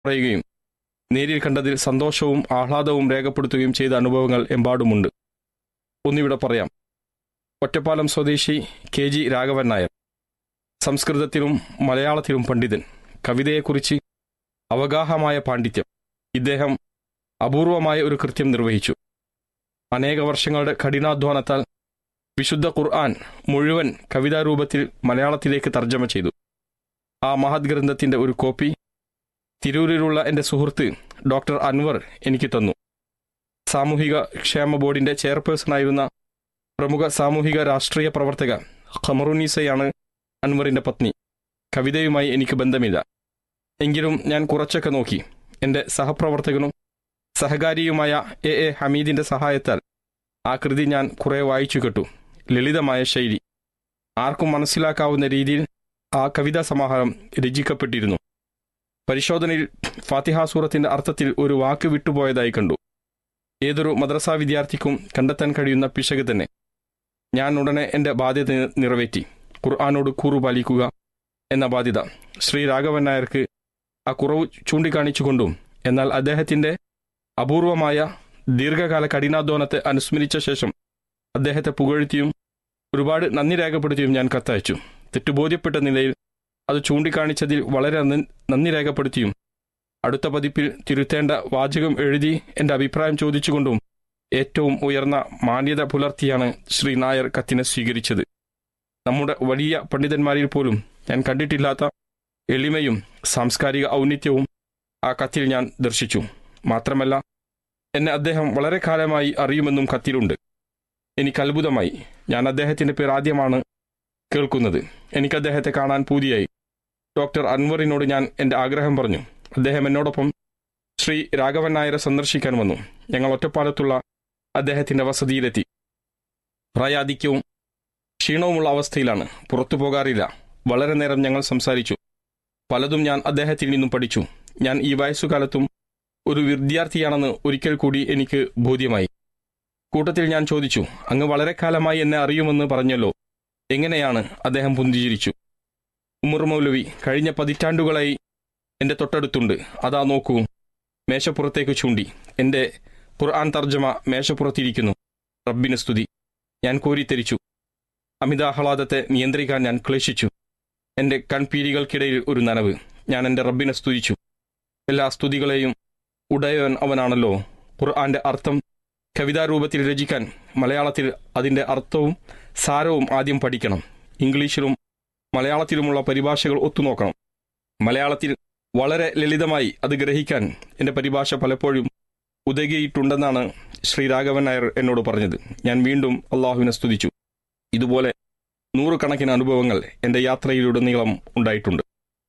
പറയുകയും നേരിൽ കണ്ടതിൽ സന്തോഷവും ആഹ്ലാദവും രേഖപ്പെടുത്തുകയും ചെയ്ത അനുഭവങ്ങൾ എമ്പാടുമുണ്ട് ഒന്നിവിടെ പറയാം ഒറ്റപ്പാലം സ്വദേശി കെ ജി രാഘവൻ നായർ സംസ്കൃതത്തിലും മലയാളത്തിലും പണ്ഡിതൻ കവിതയെക്കുറിച്ച് അവഗാഹമായ പാണ്ഡിത്യം ഇദ്ദേഹം അപൂർവമായ ഒരു കൃത്യം നിർവഹിച്ചു അനേക വർഷങ്ങളുടെ കഠിനാധ്വാനത്താൽ വിശുദ്ധ ഖുർആൻ മുഴുവൻ കവിതാരൂപത്തിൽ മലയാളത്തിലേക്ക് തർജ്ജമ ചെയ്തു ആ മഹത് ഗ്രന്ഥത്തിന്റെ ഒരു കോപ്പി തിരൂരിലുള്ള എൻ്റെ സുഹൃത്ത് ഡോക്ടർ അൻവർ എനിക്ക് തന്നു സാമൂഹിക ക്ഷേമ ബോർഡിന്റെ ചെയർപേഴ്സണായിരുന്ന പ്രമുഖ സാമൂഹിക രാഷ്ട്രീയ പ്രവർത്തക ഖമറുനീസയാണ് അൻവറിന്റെ പത്നി കവിതയുമായി എനിക്ക് ബന്ധമില്ല എങ്കിലും ഞാൻ കുറച്ചൊക്കെ നോക്കി എൻ്റെ സഹപ്രവർത്തകനും സഹകാരിയുമായ എ എ ഹമീദിന്റെ സഹായത്താൽ ആ കൃതി ഞാൻ കുറെ വായിച്ചു കേട്ടു ലളിതമായ ശൈലി ആർക്കും മനസ്സിലാക്കാവുന്ന രീതിയിൽ ആ കവിതാ സമാഹാരം രചിക്കപ്പെട്ടിരുന്നു പരിശോധനയിൽ ഫാത്തിഹ സൂറത്തിന്റെ അർത്ഥത്തിൽ ഒരു വാക്ക് വിട്ടുപോയതായി കണ്ടു ഏതൊരു മദ്രസ വിദ്യാർത്ഥിക്കും കണ്ടെത്താൻ കഴിയുന്ന പിശക് തന്നെ ഞാൻ ഉടനെ എൻ്റെ ബാധ്യത നിറവേറ്റി ഖുർആാനോട് കൂറു പാലിക്കുക എന്ന ബാധ്യത ശ്രീ രാഘവൻ നായർക്ക് ആ കുറവ് ചൂണ്ടിക്കാണിച്ചുകൊണ്ടും എന്നാൽ അദ്ദേഹത്തിന്റെ അപൂർവമായ ദീർഘകാല കഠിനാധ്വാനത്തെ അനുസ്മരിച്ച ശേഷം അദ്ദേഹത്തെ പുകഴ്ത്തിയും ഒരുപാട് നന്ദി രേഖപ്പെടുത്തിയും ഞാൻ കത്തയച്ചു തെറ്റുബോധ്യപ്പെട്ട നിലയിൽ അത് ചൂണ്ടിക്കാണിച്ചതിൽ വളരെ നന്ദി- നന്ദി രേഖപ്പെടുത്തിയും അടുത്ത പതിപ്പിൽ തിരുത്തേണ്ട വാചകം എഴുതി എൻ്റെ അഭിപ്രായം ചോദിച്ചുകൊണ്ടും ഏറ്റവും ഉയർന്ന മാന്യത പുലർത്തിയാണ് ശ്രീ നായർ കത്തിനെ സ്വീകരിച്ചത് നമ്മുടെ വലിയ പണ്ഡിതന്മാരിൽ പോലും ഞാൻ കണ്ടിട്ടില്ലാത്ത എളിമയും സാംസ്കാരിക ഔന്നിത്യവും ആ കത്തിൽ ഞാൻ ദർശിച്ചു മാത്രമല്ല എന്നെ അദ്ദേഹം വളരെ കാലമായി അറിയുമെന്നും കത്തിലുണ്ട് എനിക്ക് അത്ഭുതമായി ഞാൻ അദ്ദേഹത്തിന്റെ പേര് ആദ്യമാണ് കേൾക്കുന്നത് എനിക്ക് അദ്ദേഹത്തെ കാണാൻ പൂതിയായി ഡോക്ടർ അൻവറിനോട് ഞാൻ എൻ്റെ ആഗ്രഹം പറഞ്ഞു അദ്ദേഹം എന്നോടൊപ്പം ശ്രീ രാഘവൻ നായരെ സന്ദർശിക്കാൻ വന്നു ഞങ്ങൾ ഒറ്റപ്പാലത്തുള്ള അദ്ദേഹത്തിന്റെ വസതിയിലെത്തി പ്രായാധിക്യവും ക്ഷീണവുമുള്ള അവസ്ഥയിലാണ് പുറത്തു പോകാറില്ല വളരെ നേരം ഞങ്ങൾ സംസാരിച്ചു പലതും ഞാൻ അദ്ദേഹത്തിൽ നിന്നും പഠിച്ചു ഞാൻ ഈ വയസ്സുകാലത്തും ഒരു വിദ്യാർത്ഥിയാണെന്ന് ഒരിക്കൽ കൂടി എനിക്ക് ബോധ്യമായി കൂട്ടത്തിൽ ഞാൻ ചോദിച്ചു അങ്ങ് വളരെ കാലമായി എന്നെ അറിയുമെന്ന് പറഞ്ഞല്ലോ എങ്ങനെയാണ് അദ്ദേഹം പുഞ്ചിരിച്ചു ഉമർ മൗലവി കഴിഞ്ഞ പതിറ്റാണ്ടുകളായി എന്റെ തൊട്ടടുത്തുണ്ട് അതാ നോക്കൂ മേശപ്പുറത്തേക്ക് ചൂണ്ടി എന്റെ ഖുർആൻ തർജ്ജമ മേശപ്പുറത്തിരിക്കുന്നു റബ്ബിന് സ്തുതി ഞാൻ കോരിത്തെരിച്ചു അമിതാഹ്ലാദത്തെ നിയന്ത്രിക്കാൻ ഞാൻ ക്ലേശിച്ചു എന്റെ കൺപീരികൾക്കിടയിൽ ഒരു നനവ് ഞാൻ എന്റെ റബ്ബിനെ സ്തുതിച്ചു എല്ലാ സ്തുതികളെയും ഉടയവൻ അവനാണല്ലോ ഖുർആന്റെ അർത്ഥം കവിതാരൂപത്തിൽ രചിക്കാൻ മലയാളത്തിൽ അതിന്റെ അർത്ഥവും സാരവും ആദ്യം പഠിക്കണം ഇംഗ്ലീഷിലും മലയാളത്തിലുമുള്ള പരിഭാഷകൾ ഒത്തുനോക്കണം മലയാളത്തിൽ വളരെ ലളിതമായി അത് ഗ്രഹിക്കാൻ എന്റെ പരിഭാഷ പലപ്പോഴും ഉതകിയിട്ടുണ്ടെന്നാണ് ശ്രീ രാഘവൻ നായർ എന്നോട് പറഞ്ഞത് ഞാൻ വീണ്ടും അള്ളാഹുവിനെ സ്തുതിച്ചു ഇതുപോലെ നൂറുകണക്കിന് അനുഭവങ്ങൾ എന്റെ യാത്രയിലുടനീളം ഉണ്ടായിട്ടുണ്ട്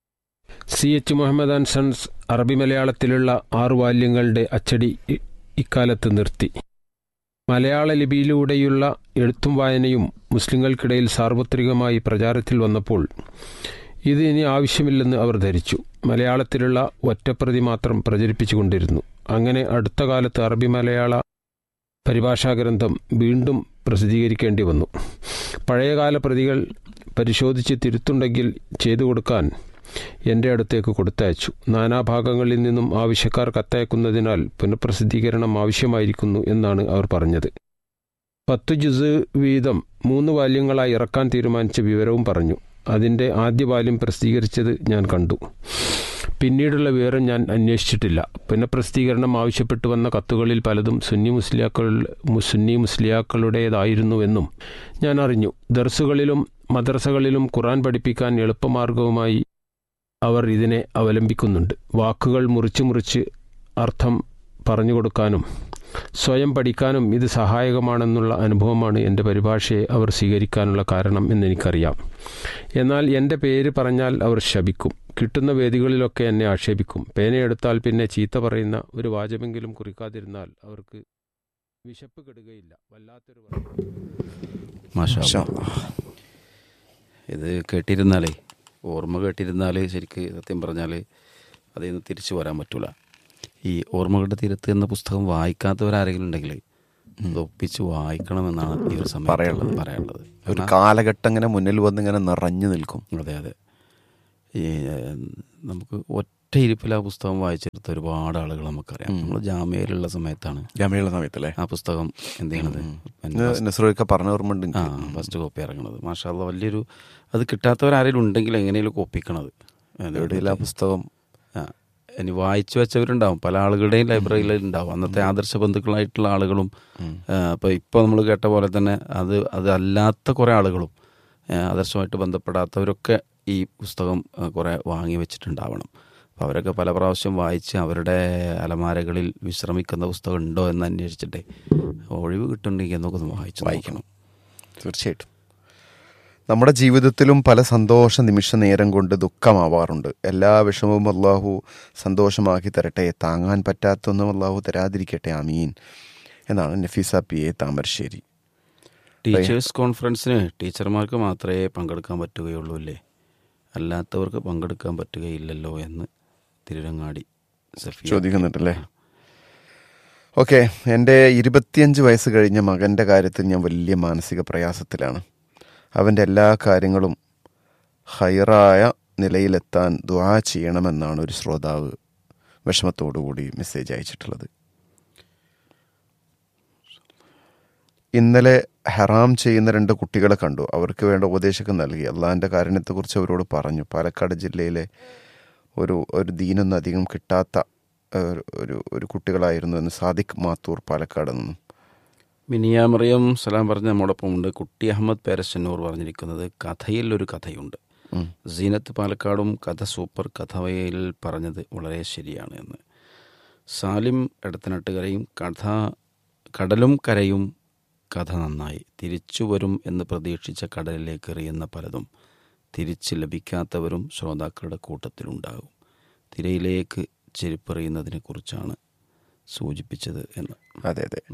C H Muhammad and sons Arabi മലയാളത്തിലുള്ള ആറു വാല്യങ്ങളുടെ അച്ചടി ഇ- ഇക്കാലത്ത് നിർത്തി മലയാള ലിപിയിലൂടെയുള്ള എഴുത്തും വായനയും മുസ്ലിങ്ങൾക്കിടയിൽ സാർവത്രികമായി പ്രചാരത്തിൽ വന്നപ്പോൾ ഇത് ഇനി ആവശ്യമില്ലെന്ന് അവർ ധരിച്ചു മലയാളത്തിലുള്ള ഒറ്റപ്രതി മാത്രം പ്രചരിപ്പിച്ചുകൊണ്ടിരുന്നു അങ്ങനെ അടുത്ത കാലത്ത് അറബി മലയാള പരിഭാഷാ ഗ്രന്ഥം വീണ്ടും പ്രസിദ്ധീകരിക്കേണ്ടി വന്നു പഴയകാല പ്രതികൾ പരിശോധിച്ച് തിരുത്തുണ്ടെങ്കിൽ ചെയ്തു കൊടുക്കാൻ എൻ്റെ അടുത്തേക്ക് കൊടുത്തയച്ചു നാനാഭാഗങ്ങളിൽ നിന്നും ആവശ്യക്കാർ കത്തയക്കുന്നതിനാൽ പുനഃപ്രസിദ്ധീകരണം ആവശ്യമായിരിക്കുന്നു എന്നാണ് അവർ പറഞ്ഞത് പത്ത് ജുസ് വീതം മൂന്ന് വാല്യങ്ങളായി ഇറക്കാൻ തീരുമാനിച്ച വിവരവും പറഞ്ഞു അതിൻ്റെ ആദ്യ വാല്യം പ്രസിദ്ധീകരിച്ചത് ഞാൻ കണ്ടു പിന്നീടുള്ള വിവരം ഞാൻ അന്വേഷിച്ചിട്ടില്ല പുനഃപ്രസിദ്ധീകരണം ആവശ്യപ്പെട്ടു വന്ന കത്തുകളിൽ പലതും സുന്നി മുസ്ലിയാക്കൾ മു- സുന്നി മുസ്ലിയാക്കളുടേതായിരുന്നുവെന്നും ഞാൻ അറിഞ്ഞു ദർസുകളിലും മദ്രസകളിലും ഖുറാൻ പഠിപ്പിക്കാൻ എളുപ്പമാർഗവുമായി അവർ ഇതിനെ അവലംബിക്കുന്നുണ്ട് വാക്കുകൾ മുറിച്ച് മുറിച്ച് അർത്ഥം പറഞ്ഞു കൊടുക്കാനും സ്വയം പഠിക്കാനും ഇത് സഹായകമാണെന്നുള്ള അനുഭവമാണ് എൻ്റെ പരിഭാഷയെ അവർ സ്വീകരിക്കാനുള്ള കാരണം എന്നെനിക്കറിയാം എന്നാൽ എൻ്റെ പേര് പറഞ്ഞാൽ അവർ ശപിക്കും കിട്ടുന്ന വേദികളിലൊക്കെ എന്നെ ആക്ഷേപിക്കും പേനയെടുത്താൽ പിന്നെ ചീത്ത പറയുന്ന ഒരു വാചമെങ്കിലും കുറിക്കാതിരുന്നാൽ അവർക്ക് വിശപ്പ് കെടുകയില്ല വല്ലാത്തൊരു വർഷം മാഷാ മാഷാ അല്ലാ. ഇത് കേട്ടിരുന്നാലേ ഓർമ്മ കേട്ടിരുന്നാൽ ശരിക്ക് സത്യം പറഞ്ഞാൽ അതിൽ നിന്ന് തിരിച്ചു വരാൻ പറ്റൂല ഈ ഓർമ്മകളുടെ തീരത്ത് എന്ന പുസ്തകം വായിക്കാത്തവരാരെങ്കിലും ഉണ്ടെങ്കിൽ അത് ഒപ്പിച്ച് വായിക്കണമെന്നാണ് ഈ ഒരു സമയം പറയാനുള്ളത്. പറയാനുള്ളത് ഒരു കാരണം- കാലഘട്ടം ഇങ്ങനെ മുന്നിൽ വന്ന് ഇങ്ങനെ നിറഞ്ഞു നിൽക്കും അതെ അതെ ഈ ഏഹ്, നമുക്ക് ഒറ്റ ഒറ്റ ഇരിപ്പിൽ ആ പുസ്തകം വായിച്ചെടുത്ത ഒരുപാട് ആളുകൾ നമുക്കറിയാം നമ്മൾ ജാമ്യയിലുള്ള സമയത്താണ് ജാമ്യയുള്ള സമയത്തല്ലേ ആ പുസ്തകം എന്ത് ചെയ്യണത് ഇത് നസ്രുവൊക്കെ പറഞ്ഞ ഓർമ്മ ഉണ്ട് ആ എനിക്ക്. ഫസ്റ്റ് കോപ്പി ഇറങ്ങണത് മാഷാല്ല വലിയൊരു അത് കിട്ടാത്തവരാരെങ്കിലും ഉണ്ടെങ്കിൽ എങ്ങനെയും കോപ്പിക്കണത് എവിടെയില്ല ആ പുസ്തകം ആ ഇനി വായിച്ചു വെച്ചവരുണ്ടാവും പല ആളുകളുടെയും ലൈബ്രറിയിൽ ഉണ്ടാവും അന്നത്തെ ആദർശ ബന്ധുക്കളായിട്ടുള്ള ആളുകളും അപ്പോൾ ഇപ്പോൾ നമ്മൾ കേട്ട പോലെ തന്നെ അത് അതല്ലാത്ത കുറേ ആളുകളും ആ, ആദർശമായിട്ട് ബന്ധപ്പെടാത്തവരൊക്കെ ഈ പുസ്തകം ആ, കുറേ വാങ്ങി വെച്ചിട്ടുണ്ടാവണം അപ്പോൾ അവരൊക്കെ പല പ്രാവശ്യം വായിച്ച് അവരുടെ അലമാരകളിൽ വിശ്രമിക്കുന്ന പുസ്തകം ഉണ്ടോ എന്ന് അന്വേഷിച്ചിട്ടേ ഒഴിവ് കിട്ടുന്നുണ്ടെങ്കിൽ എന്നൊക്കെ ഒന്ന് വായിച്ചു വായിക്കണം തീർച്ചയായിട്ടും നമ്മുടെ ജീവിതത്തിലും പല സന്തോഷ നിമിഷ നേരം കൊണ്ട് ദുഃഖമാവാറുണ്ട് എല്ലാ വിഷമവും അള്ളാഹു സന്തോഷമാക്കി തരട്ടെ താങ്ങാൻ പറ്റാത്തൊന്നും അള്ളാഹു തരാതിരിക്കട്ടെ അമീൻ എന്നാണ് Nafeesa P A Thamarassery teachers കോൺഫറൻസിന് ടീച്ചർമാർക്ക് മാത്രമേ പങ്കെടുക്കാൻ പറ്റുകയുള്ളൂ അല്ലേ അല്ലാത്തവർക്ക് പങ്കെടുക്കാൻ പറ്റുകയില്ലല്ലോ എന്ന് തിരുരങ്ങാടി സഫിയ ചോദിക്കുന്നുണ്ടല്ലേ ഓക്കെ എൻ്റെ ഇരുപത്തിയഞ്ച് വയസ്സ് കഴിഞ്ഞ മകൻ്റെ കാര്യത്തിൽ ഞാൻ വലിയ മാനസിക പ്രയാസത്തിലാണ് അവൻ്റെ എല്ലാ കാര്യങ്ങളും ഹൈറായ നിലയിലെത്താൻ ദുആ ചെയ്യണമെന്നാണ് ഒരു ശ്രോതാവ് വിഷമത്തോടുകൂടി മെസ്സേജ് അയച്ചിട്ടുള്ളത് ഇന്നലെ ഹറാം ചെയ്യുന്ന രണ്ട് കുട്ടികളെ കണ്ടു അവർക്ക് വേണ്ട ഉപദേശമൊക്കെ നൽകി അള്ളാഹിൻ്റെ കാരുണ്യത്തെക്കുറിച്ച് അവരോട് പറഞ്ഞു പാലക്കാട് ജില്ലയിലെ ഒരു ഒരു ദീനൊന്നും അധികം കിട്ടാത്ത ഒരു- ഒരു ഒരു കുട്ടികളായിരുന്നു എന്ന് സാദിഖ് മാത്തൂർ പാലക്കാട് നിന്നും മിനിയാമറിയം സലാം പറഞ്ഞ നമ്മോടൊപ്പം ഉണ്ട് കുട്ടി അഹമ്മദ് പേരശന്നൂർ പറഞ്ഞിരിക്കുന്നത് കഥയിൽ ഒരു കഥയുണ്ട് ഉം. സീനത്ത് പാലക്കാടും കഥ സൂപ്പർ കഥവയിൽ പറഞ്ഞത് വളരെ ശരിയാണ് എന്ന് സാലിം എടത്തനട്ടുകരയും കഥ കടലും കരയും കഥ നന്നായി തിരിച്ചു വരും എന്ന് പ്രതീക്ഷിച്ച കടലിലേക്ക് എറിയുന്ന പലതും തിരിച്ച് ലഭിക്കാത്തവരും ശ്രോതാക്കളുടെ കൂട്ടത്തിലുണ്ടാകും തിരയിലേക്ക് ചെരുപ്പെറിയുന്നതിനെ കുറിച്ചാണ് സൂചിപ്പിച്ചത് എന്ന് അതെ അതെ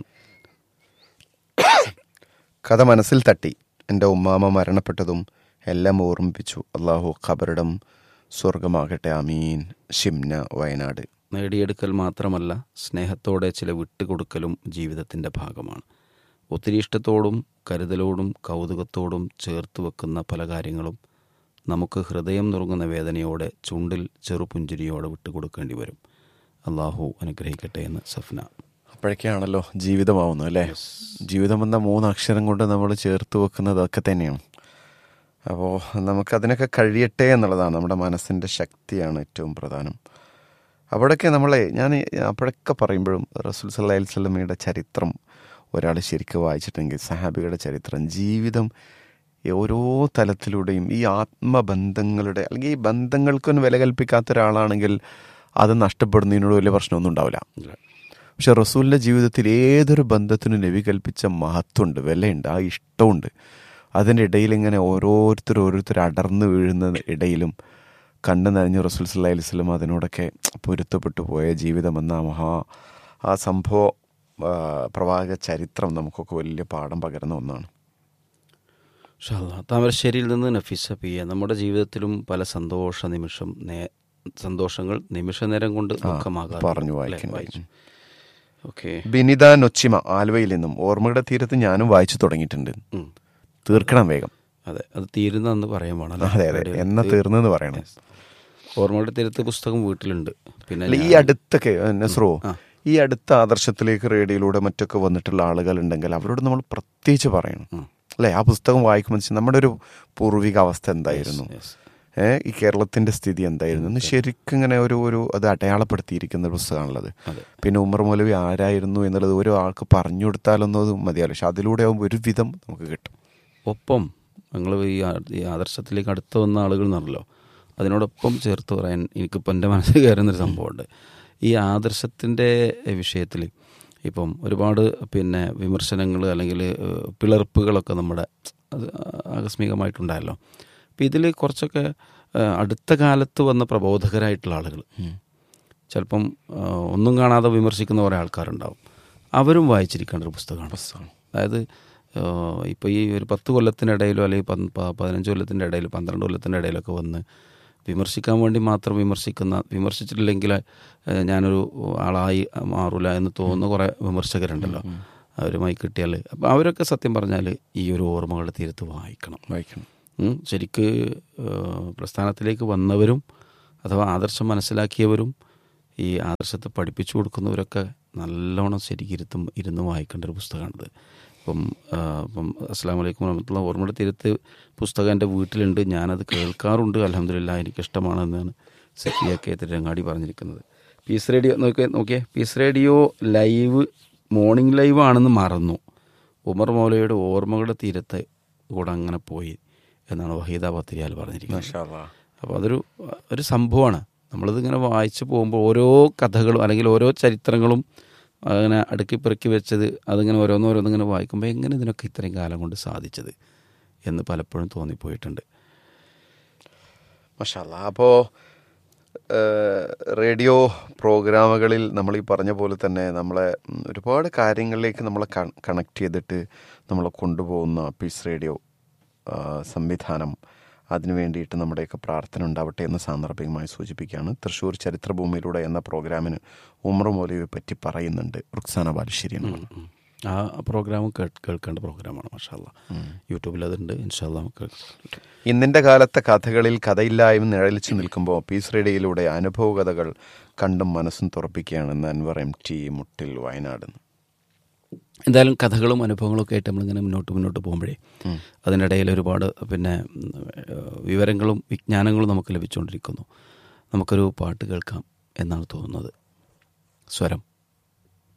കഥ മനസ്സിൽ തട്ടി എൻ്റെ ഉമ്മാമ മരണപ്പെട്ടതും എല്ലാം ഓർമ്മിപ്പിച്ചു അള്ളാഹു ഖബറിടം സ്വർഗമാകട്ടെ അമീൻ ഷിംന വയനാട് നേടിയെടുക്കൽ മാത്രമല്ല സ്നേഹത്തോടെ ചില വിട്ടുകൊടുക്കലും ജീവിതത്തിൻ്റെ ഭാഗമാണ് ഒത്തിരി ഇഷ്ടത്തോടും കരുതലോടും കൗതുകത്തോടും ചേർത്ത് വെക്കുന്ന പല കാര്യങ്ങളും നമുക്ക് ഹൃദയം നുറുങ്ങുന്ന വേദനയോടെ ചുണ്ടിൽ ചെറുപുഞ്ചിരിയോടെ വിട്ടുകൊടുക്കേണ്ടി വരും അള്ളാഹു അനുഗ്രഹിക്കട്ടെ എന്ന് സഫ്ന അപ്പോഴൊക്കെയാണല്ലോ ജീവിതമാവുന്നത് അല്ലേ ജീവിതം എന്ന മൂന്ന് അക്ഷരം കൊണ്ട് നമ്മൾ ചേർത്ത് വെക്കുന്നത് അതൊക്കെ തന്നെയാണ് അപ്പോൾ നമുക്കതിനൊക്കെ കഴിയട്ടെ എന്നുള്ളതാണ് നമ്മുടെ മനസ്സിൻ്റെ ശക്തിയാണ് ഏറ്റവും പ്രധാനം അവിടെയൊക്കെ നമ്മളെ ഞാൻ അപ്പോഴൊക്കെ പറയുമ്പോഴും റസൂൽ സല്ലാ സ്വലമയുടെ ചരിത്രം ഒരാൾ ശരിക്കും വായിച്ചിട്ടുണ്ടെങ്കിൽ സഹാബികളുടെ ചരിത്രം ജീവിതം ഓരോ തലത്തിലൂടെയും ഈ ആത്മബന്ധങ്ങളുടെ അല്ലെങ്കിൽ ഈ ബന്ധങ്ങൾക്കൊന്നും വില കൽപ്പിക്കാത്ത ഒരാളാണെങ്കിൽ അത് നഷ്ടപ്പെടുന്നതിനോട് വലിയ പ്രശ്നമൊന്നും ഉണ്ടാവില്ല പക്ഷെ റസൂലിൻ്റെ ജീവിതത്തിൽ ഏതൊരു ബന്ധത്തിനും നബി കൽപ്പിച്ച മഹത്വമുണ്ട് വിലയുണ്ട് ആ ഇഷ്ടമുണ്ട് അതിൻ്റെ ഇടയിൽ ഇങ്ങനെ ഓരോരുത്തർ ഓരോരുത്തർ അടർന്നു വീഴുന്ന ഇടയിലും കണ്ണു നനഞ്ഞ് റസൂൽ സല്ലാ അലൈഹി സ്വലം അതിനോടൊക്കെ പൊരുത്തപ്പെട്ടു പോയ ജീവിതം എന്ന ആ മഹാ ആ സംഭവ ആ, പ്രവാഹക ചരിത്രം നമുക്കൊക്കെ വലിയ പാഠം പകരുന്ന ഒന്നാണ് ഷാല്ല താമരശ്ശേരിയിൽ നിന്ന് നഫീസ പി എ നമ്മുടെ ജീവിതത്തിലും പല സന്തോഷ നിമിഷം നേ- സന്തോഷങ്ങൾ നിമിഷ നേരം കൊണ്ട് ദുഃഖമാകാതെ പറഞ്ഞു അല്ലേ? വായിക്കണ്ടായി വായിച്ചു. ഓക്കെ ബിനിത നൊച്ചിമ ആലുവയിൽ നിന്നും ഓർമ്മയുടെ തീരത്ത് ഞാനും വായിച്ചു തുടങ്ങിയിട്ടുണ്ട് ഉം. തീർക്കണം വേഗം അതെ അത് തീരുന്നെന്ന് പറയാൻ വേണം അല്ലേ? അതെ അതെ എന്നാ തീർന്നെന്ന് പറയണം ഓർമ്മയുടെ തീരത്ത് പുസ്തകം വീട്ടിലുണ്ട് പിന്നെ അല്ല ഈ ഞാൻ- അടുത്തൊക്കെ നസ്രോ ആ. ഈ അടുത്ത ആദർശത്തിലേക്ക് റേഡിയോയിലൂടെ മറ്റൊക്കെ വന്നിട്ടുള്ള ആളുകൾ ഉണ്ടെങ്കിൽ അവരോട് നമ്മൾ പ്രത്യേകിച്ച് പറയണം ഉം. അല്ലേ ആ പുസ്തകം വായിക്കുമ്പോൾ വെച്ചാൽ നമ്മുടെ ഒരു പൂർവിക അവസ്ഥ എന്തായിരുന്നു Yes. ഏ ഈ കേരളത്തിന്റെ സ്ഥിതി എന്തായിരുന്നു എന്ന് ശരിക്കും ഇങ്ങനെ ഒരു ഒരു അത് അടയാളപ്പെടുത്തിയിരിക്കുന്ന ഒരു പുസ്തകമാണുള്ളത് അതെ പിന്നെ ഉമ്മർ മൗലവി ആരായിരുന്നു എന്നുള്ളത് ഓരോ ആൾക്ക് പറഞ്ഞു കൊടുത്താലൊന്നും അത് മതിയാവില്ല പക്ഷെ അതിലൂടെ ആകുമ്പോൾ ഒരു വിധം നമുക്ക് കിട്ടും ഒപ്പം ഞങ്ങൾ ഈ ആ- ഈ ആദർശത്തിലേക്ക് അടുത്ത് വന്ന ആളുകൾ എന്നറിയല്ലോ അതിനോടൊപ്പം ചേർത്ത് പറയാൻ എനിക്കിപ്പോൾ എൻ്റെ മനസ്സിൽ കയറുന്നൊരു സംഭവമുണ്ട് ഈ ആദർശത്തിൻ്റെ വിഷയത്തിൽ ഇപ്പം ഒരുപാട് പിന്നെ വിമർശനങ്ങൾ അല്ലെങ്കിൽ ഏഹ്, പിളർപ്പുകളൊക്കെ നമ്മുടെ അത് ആകസ്മികമായിട്ടുണ്ടായല്ലോ അപ്പം ഇതിൽ കുറച്ചൊക്കെ ഏഹ്, അടുത്ത കാലത്ത് വന്ന പ്രബോധകരായിട്ടുള്ള ആളുകൾ ചിലപ്പം ഏഹ്, ഒന്നും കാണാതെ വിമർശിക്കുന്ന കുറേ ആൾക്കാരുണ്ടാവും അവരും വായിച്ചിരിക്കേണ്ട ഒരു പുസ്തകമാണ് അതായത് ഇപ്പോൾ ഈ ഒരു പത്ത് കൊല്ലത്തിനിടയിലോ അല്ലെങ്കിൽ പന്ത് പ- പതിനഞ്ച് കൊല്ലത്തിൻ്റെ ഇടയിൽ പന്ത്രണ്ട് കൊല്ലത്തിൻ്റെ ഇടയിലൊക്കെ വന്ന് വിമർശിക്കാൻ വേണ്ടി മാത്രം വിമർശിക്കുന്ന വിമർശിച്ചിട്ടില്ലെങ്കിൽ ഏഹ്, ഞാനൊരു ആളായി മാറൂല എന്ന് തോന്നുന്ന കുറേ വിമർശകരുണ്ടല്ലോ അവരുമായി കിട്ടിയാൽ അപ്പോൾ അവരൊക്കെ സത്യം പറഞ്ഞാൽ ഈ ഒരു ഓർമ്മകളുടെ തീരത്ത് വായിക്കണം വായിക്കണം ഉം. ശരിക്ക് ഏഹ്, പ്രസ്ഥാനത്തിലേക്ക് വന്നവരും അഥവാ ആദർശം മനസ്സിലാക്കിയവരും ഈ ആദർശത്തെ പഠിപ്പിച്ചു കൊടുക്കുന്നവരൊക്കെ നല്ലോണം ശരിക്കിരുത്തും ഇരുന്ന് വായിക്കേണ്ട ഒരു പുസ്തകമാണിത് ഇപ്പം ആ, ഇപ്പം അസ്സാം വലൈക്കും വരഹമുല്ല ഓർമ്മയുടെ തീരത്ത് പുസ്തകം എൻ്റെ വീട്ടിലുണ്ട് ഞാനത് കേൾക്കാറുണ്ട് അലഹമില്ല എനിക്കിഷ്ടമാണെന്നാണ് സഫിയ കെ തിരങ്ങാടി പറഞ്ഞിരിക്കുന്നത് പീസ് റേഡിയോ നോക്കിയേ നോക്കിയേ peace radio live morning live ആണെന്ന് മറന്നു ഉമർ മൗലയുടെ ഓർമ്മകളുടെ തീരത്ത് കൂടെ അങ്ങനെ പോയി എന്നാണ് വഹീദ പത്തിരിയാൽ പറഞ്ഞിരിക്കുന്നത് മാഷാ അല്ലാ. അപ്പോൾ അതൊരു ഒരു സംഭവമാണ് നമ്മളിതിങ്ങനെ വായിച്ചു പോകുമ്പോൾ ഓരോ കഥകളും അല്ലെങ്കിൽ ഓരോ ചരിത്രങ്ങളും അങ്ങനെ അടുക്കി പെറുക്കി വെച്ചത് അതിങ്ങനെ ഓരോന്നോരോന്നിങ്ങനെ വായിക്കുമ്പോൾ എങ്ങനെ ഇതിനൊക്കെ ഇത്രയും കാലം കൊണ്ട് സാധിച്ചത് എന്ന് പലപ്പോഴും തോന്നിപ്പോയിട്ടുണ്ട് മഷാല്ല അപ്പോൾ റേഡിയോ പ്രോഗ്രാമുകളിൽ നമ്മൾ ഈ പറഞ്ഞ പോലെ തന്നെ നമ്മളെ ഉം, ഒരുപാട് കാര്യങ്ങളിലേക്ക് നമ്മളെ കണക്ട് ചെയ്തിട്ട് നമ്മളെ കൊണ്ടുപോകുന്ന പീസ് റേഡിയോ ആ, സംവിധാനം അതിനു വേണ്ടിയിട്ട് നമ്മുടെയൊക്കെ പ്രാർത്ഥന ഉണ്ടാവട്ടെ എന്ന് സാന്ദർഭികമായി സൂചിപ്പിക്കുകയാണ് തൃശ്ശൂർ ചരിത്രഭൂമിയിലൂടെ എന്ന പ്രോഗ്രാമിന് ഉമർ മൗലവിയെ പറ്റി പറയുന്നുണ്ട് റുക്സാന ബാലുശ്ശേരി എന്നുള്ളത് ഉം. ആ പ്രോഗ്രാം കേൾക്കേണ്ട പ്രോഗ്രാമാണ് മാഷാല്ല യൂട്യൂബിൽ അതുണ്ട് ഇൻഷാല്ല നമുക്ക് കേൾക്കാം. ഇന്നിൻ്റെ കാലത്തെ കഥകളിൽ കഥയില്ലായ്മ നിഴലിച്ചു നിൽക്കുമ്പോൾ പീസ് റേഡിയോയിലൂടെ അനുഭവ കഥകൾ കണ്ടും മനസ്സും തുറപ്പിക്കുകയാണെന്ന് അൻവർ എം ടി മുട്ടിൽ വയനാട് എന്തായാലും കഥകളും അനുഭവങ്ങളും ഒക്കെ ആയിട്ട് നമ്മളിങ്ങനെ മുന്നോട്ട് മുന്നോട്ട് പോകുമ്പോഴേ അതിനിടയിൽ ഒരുപാട് പിന്നെ ഉം, ഏഹ്, വിവരങ്ങളും വിജ്ഞാനങ്ങളും നമുക്ക് ലഭിച്ചുകൊണ്ടിരിക്കുന്നു നമുക്കൊരു പാട്ട് കേൾക്കാം എന്നാണ് തോന്നുന്നത് സ്വരം